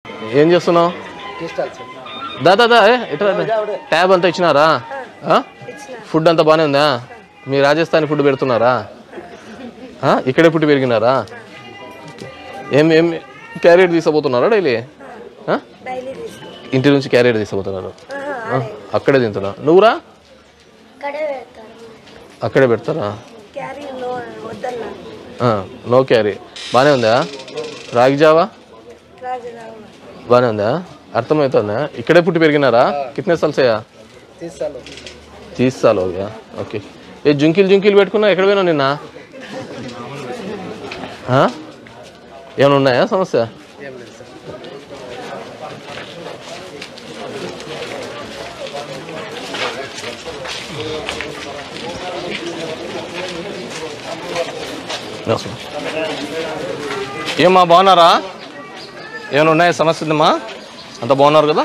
ఏం చేస్తున్నావు దా దా దా ఏ, ఇట్రా రా. ట్యాబ్ అంతా ఇచ్చినారా ఆ? ఫుడ్ అంతా బాగానే ఉందా మీ రాజస్థానీ ఫుడ్ పెడుతున్నారా ఆ? ఇక్కడే పుట్టి పెరిగినారా ఏం ఏం క్యారియర్ తీసుకుపోతున్నారా డైలీ ఆ? డైలీ తీసుకుంటాం ఇంటి నుంచి క్యారియర్ తీసుకుపోతున్నారు ఆ? అక్కడే తింటున్నా నువ్వురా ఇక్కడే పెడతారు అక్కడే పెడతారా క్యారీ నో వద్దన్నా ఆ, నో క్యారీ బాగానే ఉందా రాగి జావా రాజరావు బాగానే ఉందా అర్థమవుతుందా ఇక్కడే పుట్టి పెరిగినారా కితనే సల్సయా తీస్ సాల్ ఓకే ఓకే ఏ జుంకిలు జుంకిలు పెట్టుకున్నా ఎక్కడ పోయినా నిన్న ఆ? ఏమైనా ఉన్నాయా సమస్య నమస్తే. ఏమ్మా బాగున్నారా ఏమైనా ఉన్నాయా సమస్య ఉందమ్మా అంత బాగున్నారు కదా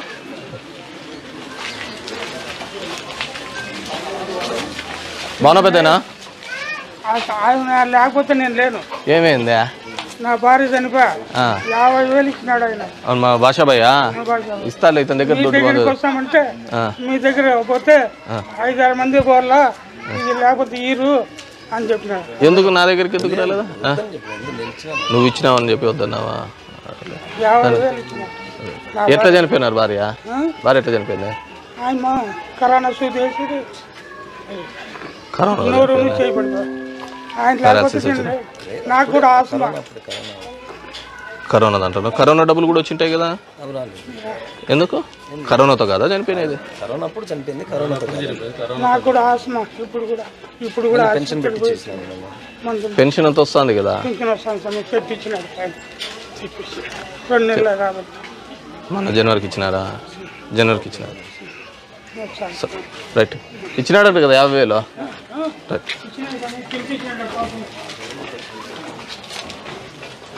బాగున్నా పెద్దనా ఆయన లేకపోతే నేను లేను ఏమైందా నా భార్య చనిపోయా ఆ, యాభై వేలు ఇచ్చినాడు ఆయన అవును మా భాషాభయ్యా నా భార్య. ఇస్తాలే ఇతని దగ్గర మీ దుడ్డు దగ్గరికి బాగుంది వస్తామంటే ఆ. మీ దగ్గర పోతే ఆ. ఐదారు మంది పోవాలా ఇది లేకపోతే ఈరు అని చెప్పినాడు ఎందుకు నా దగ్గరికి ఎందుకు రాలేదా ఆ? నువ్వు ఇచ్చినావని చెప్పి వద్దన్నావా యాభై వేలు ఇచ్చినాడు నా ఎట్లా చనిపోయినారు భార్య ఆ? భార్య ఎట్లా చనిపోయింది ఆయన మా కరోనా సూది వేసి కరోనా నూరు చేయబడతాడు ఆయన లేకపోతే Paralysis నేను లేను. నాకు కూడా ఆస్మా కరోనా అంటారు కరోనా డబ్బులు కూడా వచ్చింటాయి కదా ఎందుకు కరోనాతో కదా చనిపోయినది కరోనా అప్పుడు చనిపోయింది కరోనాతో కాదు. నాకు కూడా ఆస్మా ఇప్పుడు కూడా ఇప్పుడు కూడా పెన్షన్ పెట్టి చేసినాము మేము. మందులు పెన్షన్ అంత వస్తుంది కదా పింఛన్ వస్తాను సార్ మీకు తెప్పించినాడు ఆయన తెప్పించి రెండు నెలలు కాబట్టి మన జనవరికి ఇచ్చినారా జనవరికి ఇచ్చినారు ఒకసారి స- రైట్ ఇచ్చినాడంట కదా యాభై వేలు రైట్